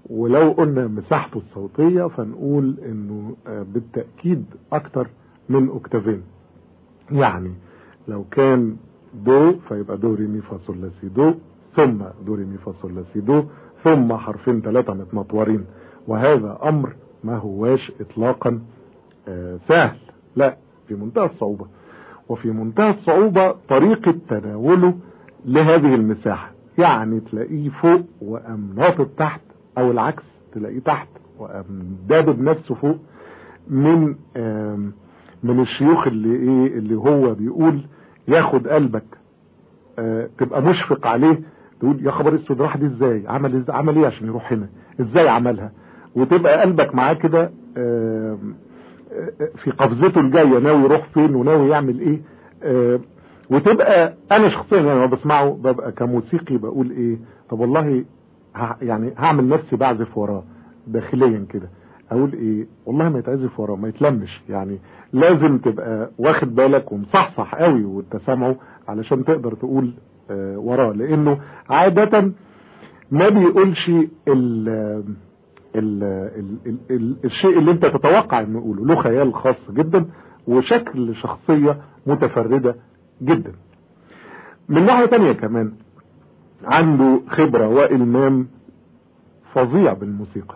ولو قلنا مساحته الصوتية فنقول انه بالتأكيد اكتر من اوكتافين يعني لو كان دو فيبقى دو ري مي فا صول لا سي دو ثم دو ري مي فا صول لا سي دو ثم حرفين ثلاثة متنطورين وهذا امر ما هواش اطلاقا سهل لا في منتهى الصعوبة وفي منتهى الصعوبة طريقة تناوله لهذه المساحة يعني تلاقيه فوق وقام ناطط تحت او العكس تلاقيه تحت وقام دابب نفسه فوق من من الشيوخ اللي ايه اللي هو بيقول ياخد قلبك اه تبقى مشفق عليه تقول يا خبر اسود راح دي ازاي عمل ازاي عمل ايه عشان يروح هنا ازاي عملها وتبقى قلبك معاه كده اه في قفزته الجايه ناوي يروح فين وناوي يعمل ايه اه وتبقى انا شخصيا لما بسمعه ببقى كموسيقي بقول ايه طب والله يعني هعمل نفسي بعزف وراه داخليا كده اقول ايه والله ما يتعزف وراه ما يتلمش يعني لازم تبقى واخد بالك ومصحصح قوي وانت سامعه علشان تقدر تقول آه وراه لانه عادة ما بيقولش ال ال ال ال ال الشيء اللي انت تتوقع انه يقوله له خيال خاص جدا وشكل شخصية متفردة جدا من ناحية تانية كمان عنده خبرة وإلمام فظيع بالموسيقى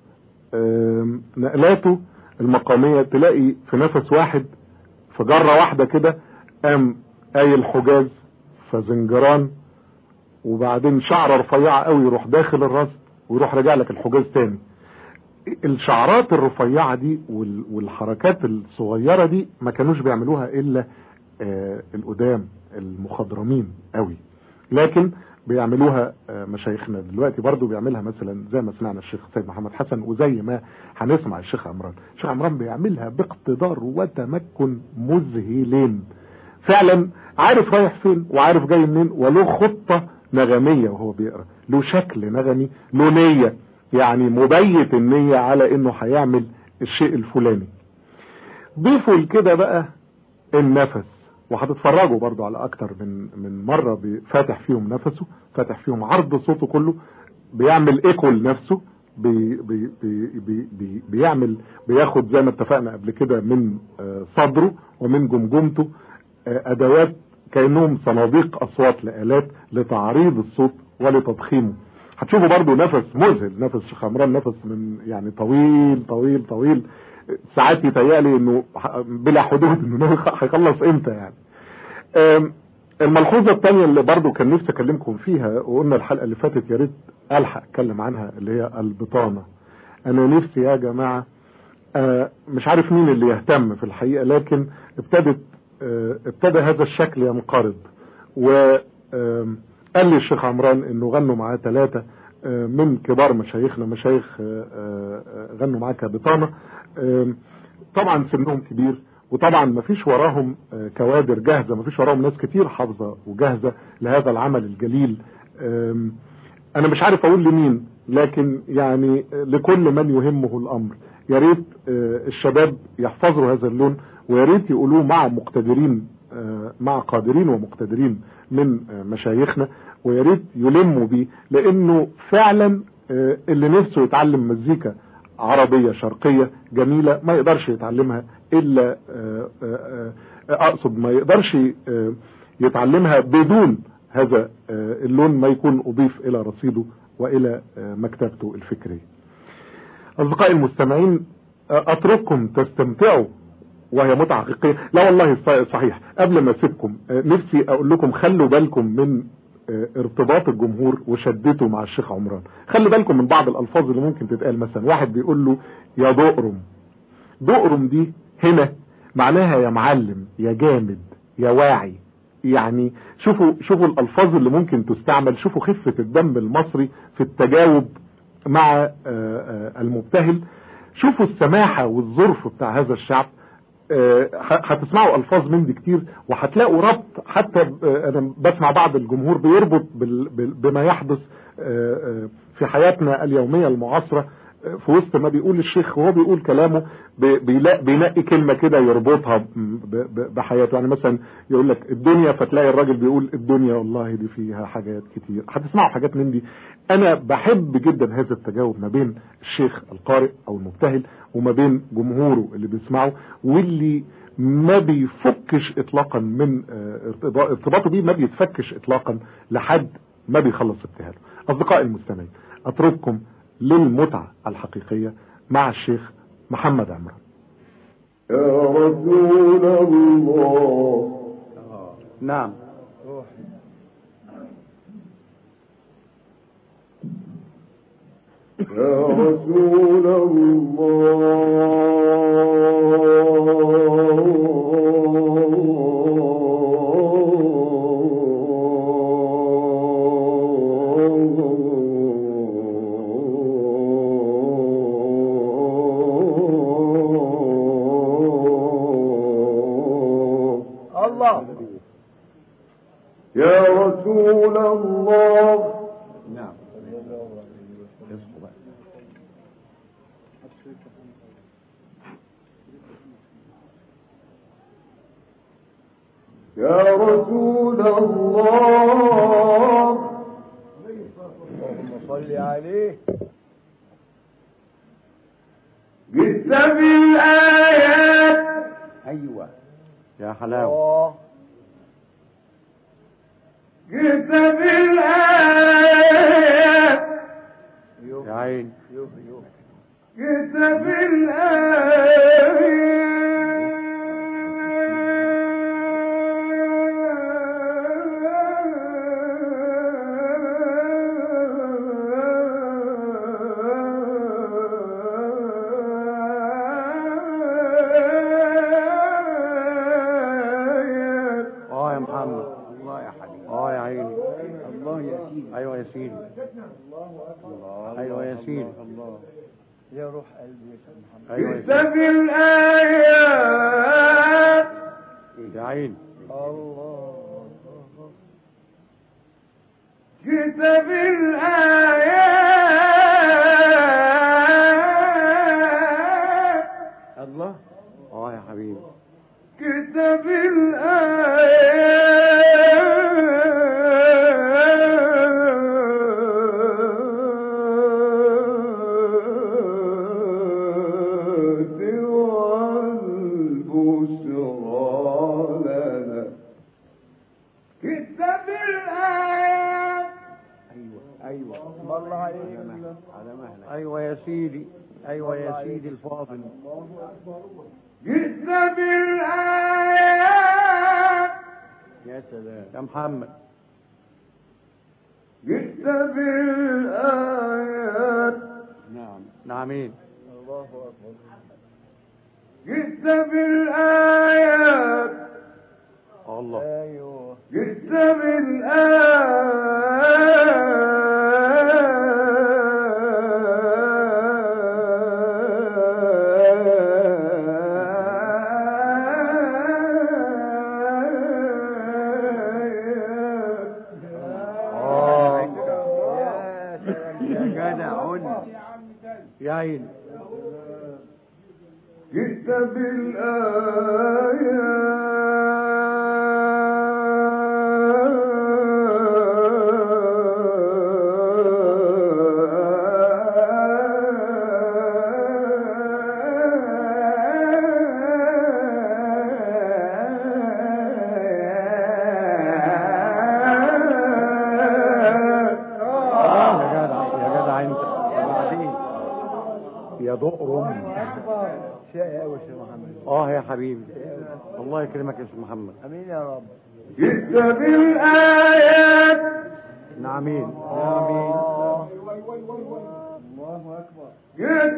نقلاته المقامية تلاقي في نفس واحد في جرة واحدة كده قام قايل حجاز فزنجران وبعدين شعرة رفيعة قوي يروح داخل الراس ويروح راجع لك الحجاز تاني الشعرات الرفيعة دي والحركات الصغيرة دي ما كانوش بيعملوها الا آه القدام المخضرمين قوي لكن بيعملوها مشايخنا دلوقتي برضو بيعملها مثلا زي ما سمعنا الشيخ سيد محمد حسن وزي ما هنسمع الشيخ عمران الشيخ عمران بيعملها باقتدار وتمكن مذهلين فعلا عارف رايح فين وعارف جاي منين وله خطة نغمية وهو بيقرأ له شكل نغمي له نية يعني مبيت النية على انه هيعمل الشيء الفلاني ضيفوا لكده بقى النفس وهتتفرجوا برضو على اكتر من من مرة فاتح فيهم نفسه فاتح فيهم عرض صوته كله بيعمل ايكو لنفسه بي بي بي بي بي بيعمل بياخد زي ما اتفقنا قبل كده من صدره ومن جمجمته ادوات كأنهم صناديق اصوات لآلات لتعريض الصوت ولتضخيمه هتشوفوا برضو نفس مذهل نفس شيخ عمران نفس من يعني طويل طويل طويل ساعات يتهيألي انه بلا حدود انه هيخلص امتى يعني الملحوظة الثانية اللي برضو كان نفسي اكلمكم فيها وقلنا الحلقة اللي فاتت يا ريت الحق اتكلم عنها اللي هي البطانة انا نفسي يا جماعة مش عارف مين اللي يهتم في الحقيقة لكن ابتدت ابتدى هذا الشكل ينقرض و قال لي الشيخ عمران انه غنوا معاه ثلاثة من كبار مشايخنا مشايخ غنوا معاه كبطانة طبعا سنهم كبير وطبعا ما فيش وراهم كوادر جاهزة ما فيش وراهم ناس كتير حافظة وجاهزة لهذا العمل الجليل انا مش عارف اقول لمين لكن يعني لكل من يهمه الامر يا ريت الشباب يحفظوا هذا اللون ويا ريت يقولوه مع مقتدرين مع قادرين ومقتدرين من مشايخنا ويا ريت يلموا بيه لانه فعلا اللي نفسه يتعلم مزيكا عربية شرقية جميلة ما يقدرش يتعلمها الا اقصد ما يقدرش يتعلمها بدون هذا اللون ما يكون اضيف الى رصيده والى مكتبته الفكرية اصدقائي المستمعين اترككم تستمتعوا وهي متعة حقيقية لا والله صحيح قبل ما اسيبكم نفسي اقول لكم خلوا بالكم من ارتباط الجمهور وشدته مع الشيخ عمران خلوا بالكم من بعض الالفاظ اللي ممكن تتقال مثلا واحد بيقول له يا دقرم دقرم دي هنا معناها يا معلم يا جامد يا واعي يعني شوفوا شوفوا الالفاظ اللي ممكن تستعمل شوفوا خفة الدم المصري في التجاوب مع المبتهل شوفوا السماحة والظرف بتاع هذا الشعب هتسمعوا الفاظ من دي كتير وهتلاقوا ربط حتى انا بسمع بعض الجمهور بيربط بما يحدث في حياتنا اليومية المعاصرة في وسط ما بيقول الشيخ وهو بيقول كلامه بينقي كلمة كده يربطها بحياته يعني مثلا يقول لك الدنيا فتلاقي الراجل بيقول الدنيا والله دي فيها حاجات كتير هتسمعوا حاجات من دي انا بحب جدا هذا التجاوب ما بين الشيخ القارئ او المبتهل وما بين جمهوره اللي بيسمعه واللي ما بيفكش اطلاقا من ارتباطه بيه ما بيتفكش اطلاقا لحد ما بيخلص ابتهاله اصدقائي المستمعين اترككم للمتعة الحقيقية مع الشيخ محمد عمران يا رسول الله نعم يا رسول الله يا رسول الله نعم يا رسول الله اللهم صل عليه جئت بالآيات ايوه يا حلاوه جئت بالآيات يا عين جئت بالآيات اه يا محمد الله يا حبيبي اه يا عيني الله يا سيدي ايوه يا سيدي الله ايوه يا سيدي الله يا روح قلبي يا سيدي محمد ايوه يا جئت سيدي بالآيات يا عيني الله جئت بالآيات الله اه يا حبيبي جئت بالآيات والبشرى لنا جئت بالآيات ايوه ايوه الله عليك على مهلك ايوه يا سيدي ايوه يا سيدي الفاضل جئت بالآيات يا سلام يا محمد جئت بالآيات نعم نعمين جئت بالآيات الله ايوه جئت بالآيات اه يا جدع قلنا يا عيني جئت اه يا جدع يا جدع انت وبعدين يا ضقرم شيء قوي يا محمد اه يا حبيبي الله يكرمك يا شيخ محمد امين يا رب جئت بالآيات نعمين نعمين جئت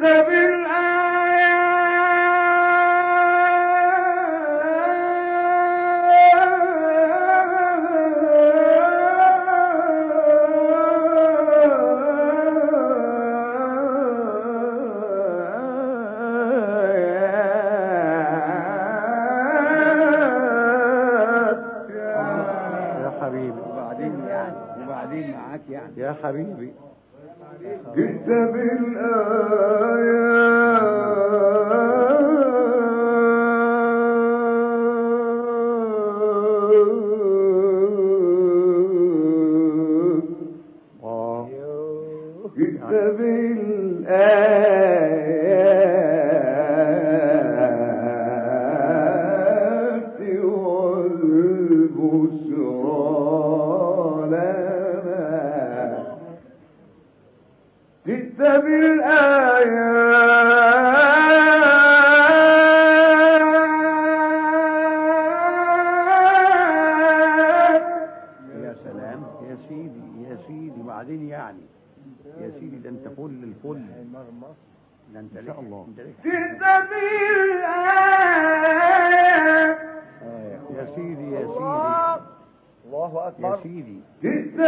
بالآيات يا حبيبي وبعدين يعني وبعدين معاك يعني يا حبيبي جئت جئت بالآيات اه جئت بالآيات والبشرى لنا جئت بالآيات يا سلام يا سيدي يا سيدي وبعدين يعني يا سيدي ده انت فل الفل ده انت ليه الله انت ليه جئت بالآيات يا سيدي يا سيدي الله يا أكبر سيدي جئت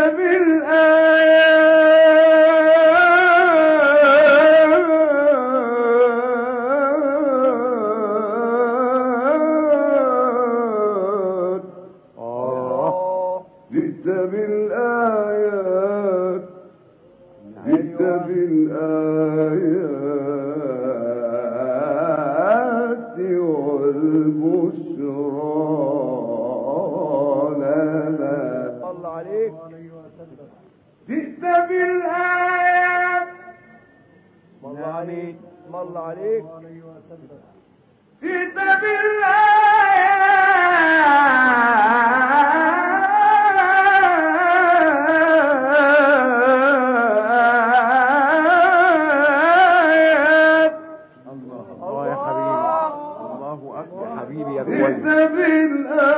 بالآيات اه جئت بالآيات جئت بالآيات والبشرى لنا صلى عليك جئت بالآيات صلى عليك صلى عليك جئت بالآيات الله الله يا حبيبي الله اكبر حبيبي يا جئت كويس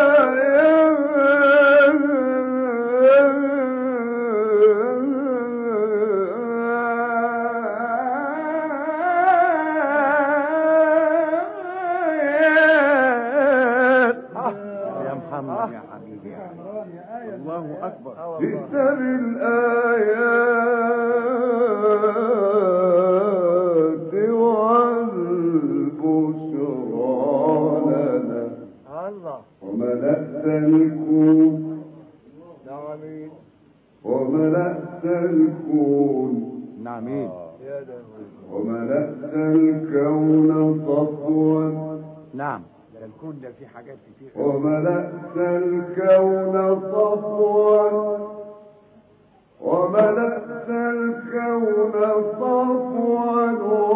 بالآيات يا محمد يا حبيبي يا حبيبي. الله اكبر جئت بالآيات والبشرى لنا الله وملأت الكون نعمين وملأت الكون نعمين يا ده وملأت الكون صفوا نعم ده الكون ده فيه حاجات كتير وملأت الكون صفوا وملأت الكون صفوا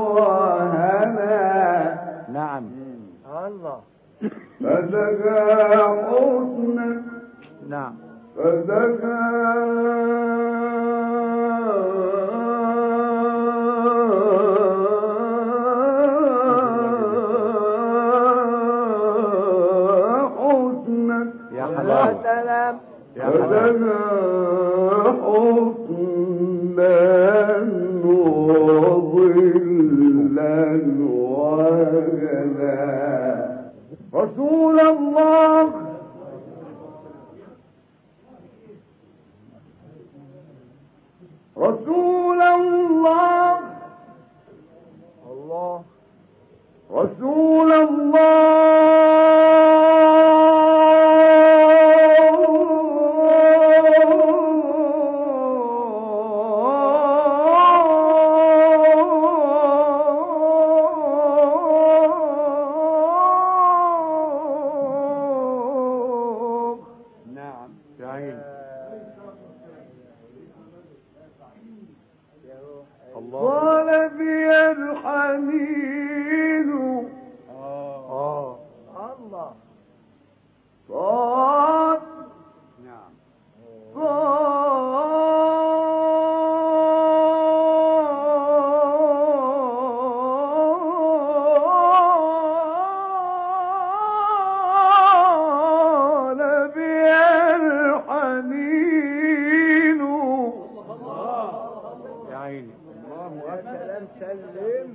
وهنا نعم الله فزكى حسنا نعم فزكى حسنا يا يا حلاوه سلام يا حلاوه فزكى حسنا وظلا وغنى رسول الله رسول الله الله رسول الله نعم يا عيني الله قال بي الحنين اه الله صاد نعم قال بي الحنين يا عيني الله يا سلام سلم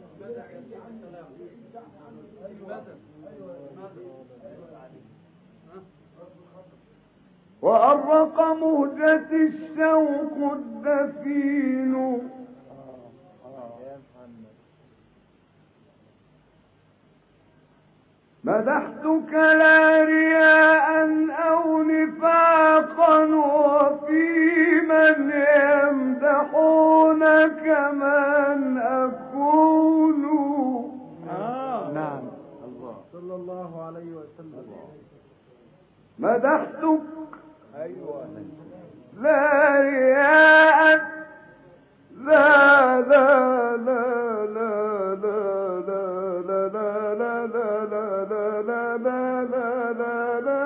وأرق مهجة الشوق الدفين يا محمد مدحتك لا رياء أو نفاقا وفي من يمدحونك من أكون نعم صلى الله عليه وسلم مدحتك ايوه لا رياء لا لا لا لا لا لا لا لا لا لا لا لا لا لا لا